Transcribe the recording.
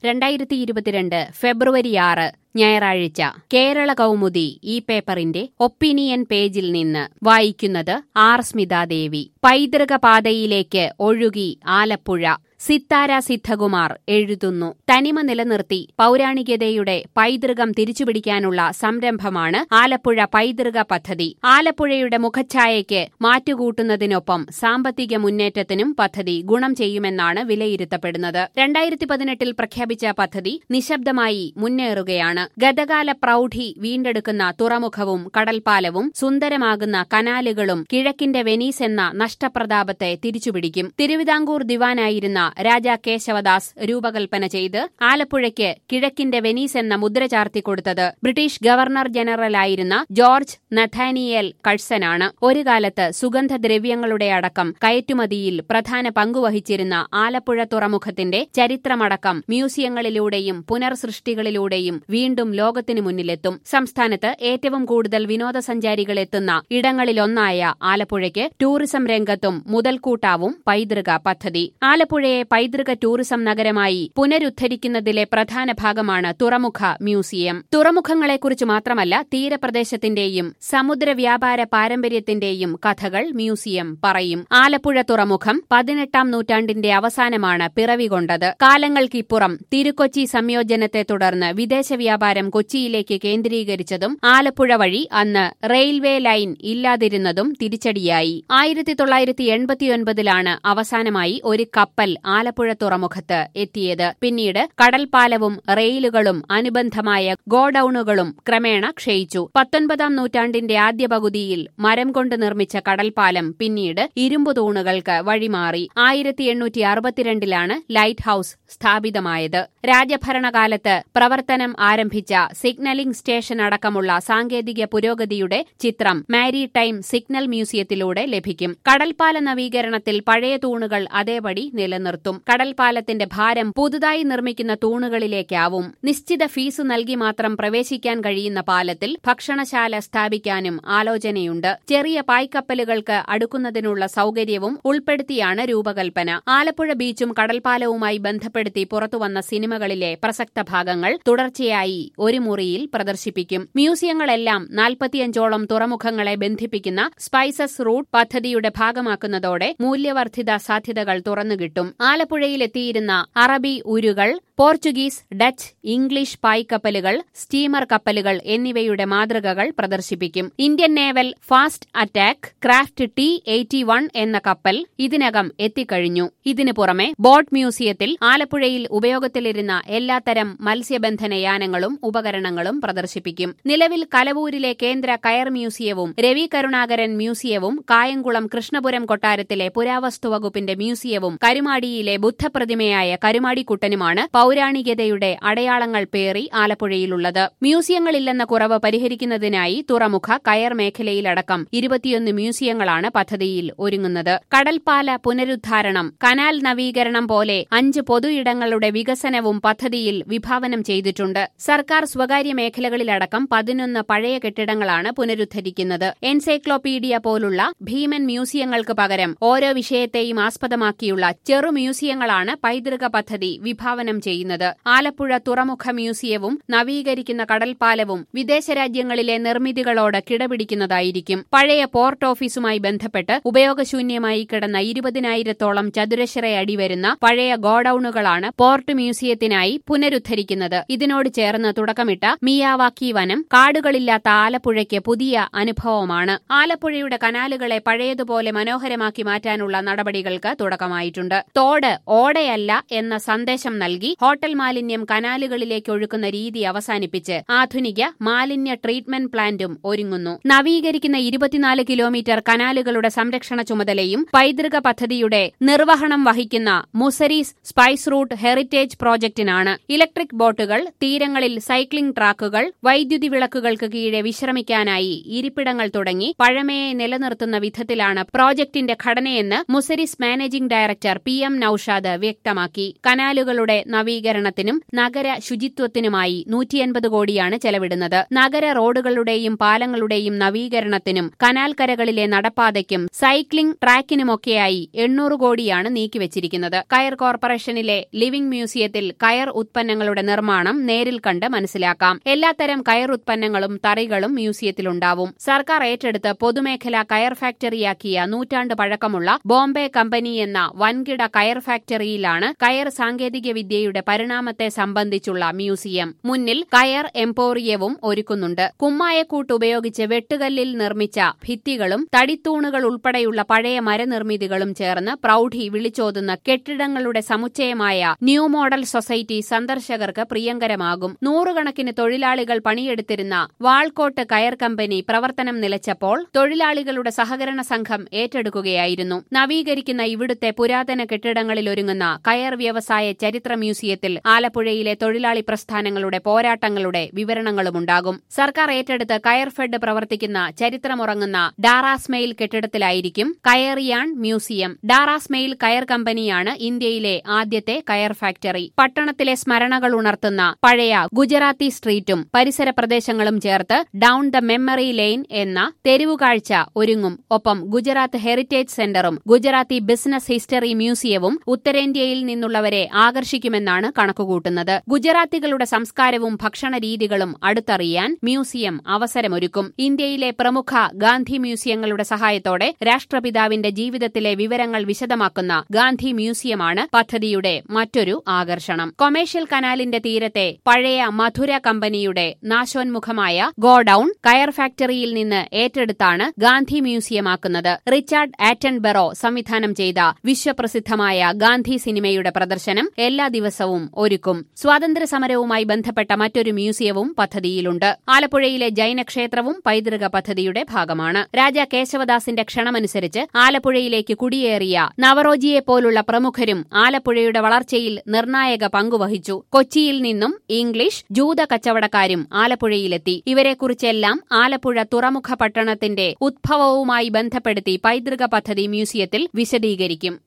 രണ്ടായിരത്തി ഇരുപത്തിരണ്ട് ഫെബ്രുവരി ആറ് ഞായറാഴ്ച കേരള കൗമുദി ഈ പേപ്പറിന്റെ ഒപ്പീനിയൻ പേജിൽ നിന്ന് വായിക്കുന്നത് ആർ സ്മിതാദേവി പൈതൃക പാതയിലേക്ക് ഒഴുകി ആലപ്പുഴ സിത്താര സിദ്ധകുമാർ എഴുതുന്നു തനിമ നിലനിർത്തി പൗരാണികതയുടെ പൈതൃകം തിരിച്ചുപിടിക്കാനുള്ള സംരംഭമാണ് ആലപ്പുഴ പൈതൃക പദ്ധതി ആലപ്പുഴയുടെ മുഖച്ഛായയ്ക്ക് മാറ്റുകൂട്ടുന്നതിനൊപ്പം സാമ്പത്തിക മുന്നേറ്റത്തിനും പദ്ധതി ഗുണം ചെയ്യുമെന്നാണ് വിലയിരുത്തപ്പെടുന്നത് രണ്ടായിരത്തി പതിനെട്ടിൽ പ്രഖ്യാപിച്ച പദ്ധതി നിശബ്ദമായി മുന്നേറുകയാണ് ഗതകാല പ്രൌഢി വീണ്ടെടുക്കുന്ന തുറമുഖവും കടൽപ്പാലവും സുന്ദരമാകുന്ന കനാലുകളും കിഴക്കിന്റെ വെനീസ് എന്ന നഷ്ടപ്രതാപത്തെ തിരിച്ചുപിടിക്കും തിരുവിതാംകൂർ ദിവാനായിരുന്ന രാജാ കേശവദാസ് രൂപകൽപ്പന ചെയ്ത് ആലപ്പുഴയ്ക്ക് കിഴക്കിന്റെ വെനീസ് എന്ന മുദ്ര ചാർത്തിക്കൊടുത്തത് ബ്രിട്ടീഷ് ഗവർണർ ജനറലായിരുന്ന ജോർജ് നഥാനിയേൽ കഴ്സനാണ് ഒരു കാലത്ത് സുഗന്ധദ്രവ്യങ്ങളുടെ അടക്കം കയറ്റുമതിയിൽ പ്രധാന പങ്കുവഹിച്ചിരുന്ന ആലപ്പുഴ തുറമുഖത്തിന്റെ ചരിത്രമടക്കം മ്യൂസിയങ്ങളിലൂടെയും പുനർസൃഷ്ടികളിലൂടെയും വീണ്ടും ലോകത്തിനു മുന്നിലെത്തും സംസ്ഥാനത്ത് ഏറ്റവും കൂടുതൽ വിനോദസഞ്ചാരികൾ എത്തുന്ന ഇടങ്ങളിലൊന്നായ ആലപ്പുഴയ്ക്ക് ടൂറിസം രംഗത്തും മുതൽക്കൂട്ടാവും പൈതൃക പദ്ധതി ആലപ്പുഴയെ പൈതൃക ടൂറിസം നഗരമായി പുനരുദ്ധരിക്കുന്നതിലെ പ്രധാന ഭാഗമാണ് തുറമുഖ മ്യൂസിയം തുറമുഖങ്ങളെക്കുറിച്ച് മാത്രമല്ല തീരപ്രദേശത്തിന്റെയും സമുദ്ര വ്യാപാര പാരമ്പര്യത്തിന്റെയും കഥകൾ മ്യൂസിയം പറയും ആലപ്പുഴ തുറമുഖം പതിനെട്ടാം നൂറ്റാണ്ടിന്റെ അവസാനമാണ് പിറവികൊണ്ടത് കാലങ്ങൾക്കിപ്പുറം തിരുക്കൊച്ചി സംയോജനത്തെ തുടർന്ന് വിദേശ വ്യാപാരം കൊച്ചിയിലേക്ക് കേന്ദ്രീകരിച്ചതും ആലപ്പുഴ വഴി അന്ന് റെയിൽവേ ലൈൻ ഇല്ലാതിരുന്നതും തിരിച്ചടിയായി ആയിരത്തി തൊള്ളായിരത്തി എൺപത്തിയൊൻപതിലാണ് അവസാനമായി ഒരു കപ്പൽ ആലപ്പുഴ തുറമുഖത്ത് എത്തിയത് പിന്നീട് കടൽപ്പാലവും റെയിലുകളും അനുബന്ധമായ ഗോഡൌണുകളും ക്രമേണ ക്ഷയിച്ചു പത്തൊൻപതാം നൂറ്റാണ്ടിന്റെ ആദ്യ പകുതിയിൽ മരം കൊണ്ട് നിർമ്മിച്ച കടൽപ്പാലം പിന്നീട് ഇരുമ്പു തൂണുകൾക്ക് വഴിമാറി ആയിരത്തി എണ്ണൂറ്റി അറുപത്തിരണ്ടിലാണ് ലൈറ്റ് ഹൌസ് സ്ഥാപിതമായത് രാജഭരണകാലത്ത് പ്രവർത്തനം ആരംഭിച്ച സിഗ്നലിംഗ് സ്റ്റേഷൻ അടക്കമുള്ള സാങ്കേതിക പുരോഗതിയുടെ ചിത്രം മാരിടൈം സിഗ്നൽ മ്യൂസിയത്തിലൂടെ ലഭിക്കും കടൽപ്പാല നവീകരണത്തിൽ പഴയ തൂണുകൾ അതേപടി നിലനിർത്തും കടൽപ്പാലത്തിന്റെ ഭാരം പുതുതായി നിർമ്മിക്കുന്ന തൂണുകളിലേക്കാവും നിശ്ചിത ഫീസ് നൽകി മാത്രം പ്രവേശിക്കാൻ കഴിയുന്ന പാലത്തിൽ ഭക്ഷണശാല സ്ഥാപിക്കാനും ആലോചനയുണ്ട് ചെറിയ പായ്ക്കപ്പലുകൾക്ക് അടുക്കുന്നതിനുള്ള സൌകര്യവും ഉൾപ്പെടുത്തിയാണ് രൂപകൽപ്പന ആലപ്പുഴ ബീച്ചും കടൽപ്പാലവുമായി ബന്ധപ്പെടുത്തി പുറത്തുവന്ന സിനിമകളിലെ പ്രസക്ത ഭാഗങ്ങൾ തുടർച്ചയായി ഒരു മുറിയിൽ പ്രദർശിപ്പിക്കും മ്യൂസിയങ്ങളെല്ലാം നാൽപ്പത്തിയഞ്ചോളം തുറമുഖങ്ങളെ ബന്ധിപ്പിക്കുന്ന സ്പൈസസ് റൂട്ട് പദ്ധതിയുടെ ഭാഗമാക്കുന്നതോടെ മൂല്യവർദ്ധിത സാധ്യതകൾ തുറന്നുകിട്ടും ആലപ്പുഴയിലെത്തിയിരുന്ന അറബി ഉരുകൾ പോർച്ചുഗീസ് ഡച്ച് ഇംഗ്ലീഷ് പായ്ക്കപ്പലുകൾ സ്റ്റീമർ കപ്പലുകൾ എന്നിവയുടെ മാതൃകകൾ പ്രദർശിപ്പിക്കും Indian naval fast attack craft T eighty one എന്ന കപ്പൽ ഇതിനകം എത്തിക്കഴിഞ്ഞു ഇതിനു പുറമെ ബോട്ട് മ്യൂസിയത്തിൽ ആലപ്പുഴയിൽ ഉപയോഗത്തിലിരുന്ന എല്ലാത്തരം മത്സ്യബന്ധന യാനങ്ങളും ഉപകരണങ്ങളും പ്രദർശിപ്പിക്കും നിലവിൽ കലവൂരിലെ കേന്ദ്ര കയർ മ്യൂസിയവും രവി കരുണാകരൻ മ്യൂസിയവും കായംകുളം കൃഷ്ണപുരം കൊട്ടാരത്തിലെ പുരാവസ്തു വകുപ്പിന്റെ മ്യൂസിയവും കരുമാടിയിലെ ബുദ്ധപ്രതിമയായ കരുമാടിക്കുട്ടനുമാണ് പൌരാണികതയുടെ അടയാളങ്ങൾ പേറി ആലപ്പുഴയിലുള്ളത് മ്യൂസിയങ്ങളില്ലെന്ന കുറവ് പരിഹരിക്കുന്നതിനായി തുറമുഖ കയർ മേഖലയിലടക്കം ഇരുപത്തിയൊന്ന് മ്യൂസിയങ്ങളാണ് പദ്ധതിയിൽ ഒരുങ്ങുന്നത് കടൽപ്പാല പുനരുദ്ധാരണം കനാൽ നവീകരണം പോലെ അഞ്ച് പൊതു ഇടങ്ങളുടെ വികസനവും പദ്ധതിയിൽ വിഭാവനം ചെയ്തിട്ടുണ്ട് സർക്കാർ സ്വകാര്യ മേഖലകളിലടക്കം പതിനൊന്ന് പഴയ കെട്ടിടങ്ങളാണ് പുനരുദ്ധരിക്കുന്നത് എൻസൈക്ലോപീഡിയ പോലുള്ള ഭീമൻ മ്യൂസിയങ്ങൾക്ക് പകരം ഓരോ വിഷയത്തെയും ആസ്പദമാക്കിയുള്ള ചെറു മ്യൂസിയങ്ങളാണ് പൈതൃക പദ്ധതി വിഭാവനം ചെയ്യുന്നത് ആലപ്പുഴ തുറമുഖ മ്യൂസിയവും നവീകരിക്കുന്ന കടൽപ്പാലവും വിദേശ രാജ്യങ്ങളിലെ നിർമ്മിതികളോട് കിടപിടിക്കുന്നതായിരിക്കും പഴയ പോർട്ട് ഓഫീസുമായി ബന്ധപ്പെട്ട് ഉപയോഗശൂന്യമായി കിടന്ന ഇരുപതിനായിരത്തോളം ചതുരശ്ര അടി വരുന്ന പഴയ ഗോഡൌണുകളാണ് പോർട്ട് മ്യൂസിയത്തിനായി പുനരുദ്ധരിക്കുന്നത് ഇതിനോട് ചേർന്ന് തുടക്കമിട്ട മിയാവാക്കി വനം കാടുകളില്ലാത്ത ആലപ്പുഴയ്ക്ക് പുതിയ അനുഭവമാണ് ആലപ്പുഴയുടെ കനാലുകളെ പഴയതുപോലെ മനോഹരമാക്കി മാറ്റാനുള്ള നടപടികൾക്ക് തുടക്കമായിട്ടുണ്ട് തോട് ഓടയല്ല എന്ന സന്ദേശം നൽകി ഹോട്ടൽ മാലിന്യം കനാലുകളിലേക്ക് ഒഴുക്കുന്ന രീതി അവസാനിപ്പിച്ച് ആധുനിക മാലിന്യ ട്രീറ്റ്മെന്റ് പ്ലാന്റും ഒരുങ്ങുന്നു നവീകരിക്കുന്ന ഇരുപത്തിനാല് കിലോമീറ്റർ കനാലുകളുടെ സംരക്ഷണ ചുമതലയും പൈതൃക പദ്ധതിയുടെ നിർവഹണം വഹിക്കുന്ന മുസരീസ് സ്പൈസ് റൂട്ട് ഹെറിറ്റേജ് പ്രോജക്ടിനാണ് ഇലക്ട്രിക് ബോട്ടുകൾ തീരങ്ങളിൽ സൈക്ലിംഗ് ട്രാക്കുകൾ വൈദ്യുതി വിളക്കുകൾക്ക് കീഴെ വിശ്രമിക്കാനായി ഇരിപ്പിടങ്ങൾ തുടങ്ങി പഴമയെ നിലനിർത്തുന്ന വിധത്തിലാണ് പ്രോജക്ടിന്റെ ഘടനയെന്ന് Muziris managing director P M Noushad വ്യക്തമാക്കി കനാലുകളുടെ നവീകരണം നവീകരണത്തിനും നഗര ശുചിത്വത്തിനുമായി നൂറ്റിയൻപത് കോടിയാണ് ചെലവിടുന്നത് നഗര റോഡുകളുടെയും പാലങ്ങളുടെയും നവീകരണത്തിനും കനാൽ കരകളിലെ നടപ്പാതയ്ക്കും സൈക്ലിംഗ് ട്രാക്കിനുമൊക്കെയായി എണ്ണൂറ് കോടിയാണ് നീക്കിവച്ചിരിക്കുന്നത് കയർ കോർപ്പറേഷനിലെ ലിവിംഗ് മ്യൂസിയത്തിൽ കയർ ഉത്പന്നങ്ങളുടെ നിർമ്മാണം നേരിൽ കണ്ട് മനസ്സിലാക്കാം എല്ലാത്തരം കയർ ഉത്പന്നങ്ങളും തറികളും മ്യൂസിയത്തിലുണ്ടാവും സർക്കാർ ഏറ്റെടുത്ത് പൊതുമേഖലാ കയർ ഫാക്ടറിയാക്കിയ നൂറ്റാണ്ട് പഴക്കമുള്ള ബോംബെ കമ്പനി എന്ന വൻകിട കയർ ഫാക്ടറിയിലാണ് കയർ സാങ്കേതിക വിദ്യയുടെ പരിണാമത്തെ സംബന്ധിച്ചുള്ള മ്യൂസിയം മുന്നിൽ കയർ എംപോറിയവും ഒരുക്കുന്നുണ്ട് കുമ്മായക്കൂട്ട് ഉപയോഗിച്ച് വെട്ടുകല്ലിൽ നിർമ്മിച്ച ഭിത്തികളും തടിത്തൂണുകൾ ഉൾപ്പെടെയുള്ള പഴയ മരനിർമ്മിതികളും ചേർന്ന് പ്രൌഢി വിളിച്ചോതുന്ന കെട്ടിടങ്ങളുടെ സമുച്ചയമായ ന്യൂ മോഡൽ സൊസൈറ്റി സന്ദർശകർക്ക് പ്രിയങ്കരമാകും നൂറുകണക്കിന് തൊഴിലാളികൾ പണിയെടുത്തിരുന്ന വാൾക്കോട്ട് കയർ കമ്പനി പ്രവർത്തനം നിലച്ചപ്പോൾ തൊഴിലാളികളുടെ സഹകരണ സംഘം ഏറ്റെടുക്കുകയായിരുന്നു നവീകരിക്കുന്ന ഇവിടുത്തെ പുരാതന കെട്ടിടങ്ങളിൽ ഒരുങ്ങുന്ന കയർ വ്യവസായ ചരിത്ര മ്യൂസിയത്തിൽ ആലപ്പുഴയിലെ തൊഴിലാളി പ്രസ്ഥാനങ്ങളുടെ പോരാട്ടങ്ങളുടെ വിവരണങ്ങളുമുണ്ടാകും സർക്കാർ ഏറ്റെടുത്ത് കയർ ഫെഡ് പ്രവർത്തിക്കുന്ന ചരിത്രമുറങ്ങുന്ന ഡാറാസ്മെയിൽ കെട്ടിടത്തിലായിരിക്കും കയറിയാൺ മ്യൂസിയം ഡാറാസ്മെയിൽ കയർ കമ്പനിയാണ് ഇന്ത്യയിലെ ആദ്യത്തെ കയർ ഫാക്ടറി പട്ടണത്തിലെ സ്മരണകൾ ഉണർത്തുന്ന പഴയ ഗുജറാത്തി സ്ട്രീറ്റും പരിസര പ്രദേശങ്ങളും ചേർത്ത് ഡൌൺ ദ മെമ്മറി ലെയിൻ എന്ന തെരുവുകാഴ്ച ഒരുങ്ങും ഒപ്പം ഗുജറാത്ത് ഹെറിറ്റേജ് സെന്ററും ഗുജറാത്തി ബിസിനസ് ഹിസ്റ്ററി മ്യൂസിയവും ഉത്തരേന്ത്യയിൽ നിന്നുള്ളവരെ ആകർഷിക്കുമെന്നാണ് കണക്കുകൂട്ടുന്നത് ഗുജറാത്തികളുടെ സംസ്കാരവും ഭക്ഷണ രീതികളും അടുത്തറിയാൻ മ്യൂസിയം അവസരമൊരുക്കും ഇന്ത്യയിലെ പ്രമുഖ ഗാന്ധി മ്യൂസിയങ്ങളുടെ സഹായത്തോടെ രാഷ്ട്രപിതാവിന്റെ ജീവിതത്തിലെ വിവരങ്ങൾ വിശദമാക്കുന്ന ഗാന്ധി മ്യൂസിയമാണ് പദ്ധതിയുടെ മറ്റൊരു ആകർഷണം കൊമേഴ്ഷ്യൽ കനാലിന്റെ തീരത്തെ പഴയ മധുര കമ്പനിയുടെ നാശോന്മുഖമായ ഗോഡൌൺ കയർ ഫാക്ടറിയിൽ നിന്ന് ഏറ്റെടുത്താണ് ഗാന്ധി മ്യൂസിയമാക്കുന്നത് റിച്ചാർഡ് ആറ്റൻബെറോ സംവിധാനം ചെയ്ത വിശ്വപ്രസിദ്ധമായ ഗാന്ധി സിനിമയുടെ പ്രദർശനം എല്ലാ ദിവസവും ഒരുക്കും സ്വാതന്ത്ര്യ സമരവുമായി ബന്ധപ്പെട്ട മറ്റൊരു മ്യൂസിയവും പദ്ധതിയിലുണ്ട് ആലപ്പുഴയിലെ ജൈനക്ഷേത്രവും പൈതൃക പദ്ധതിയുടെ ഭാഗമാണ് രാജ കേശവദാസിന്റെ ക്ഷണമനുസരിച്ച് ആലപ്പുഴയിലേക്ക് കുടിയേറിയ നവറോജിയെ പോലുള്ള പ്രമുഖരും ആലപ്പുഴയുടെ വളർച്ചയിൽ നിർണായക പങ്കുവഹിച്ചു കൊച്ചിയിൽ നിന്നും ഇംഗ്ലീഷ് ജൂത കച്ചവടക്കാരും ആലപ്പുഴയിലെത്തി ഇവരെക്കുറിച്ചെല്ലാം ആലപ്പുഴ തുറമുഖ പട്ടണത്തിന്റെ ഉദ്ഭവവുമായി ബന്ധപ്പെടുത്തി പൈതൃക പദ്ധതി മ്യൂസിയത്തിൽ വിശദീകരിക്കും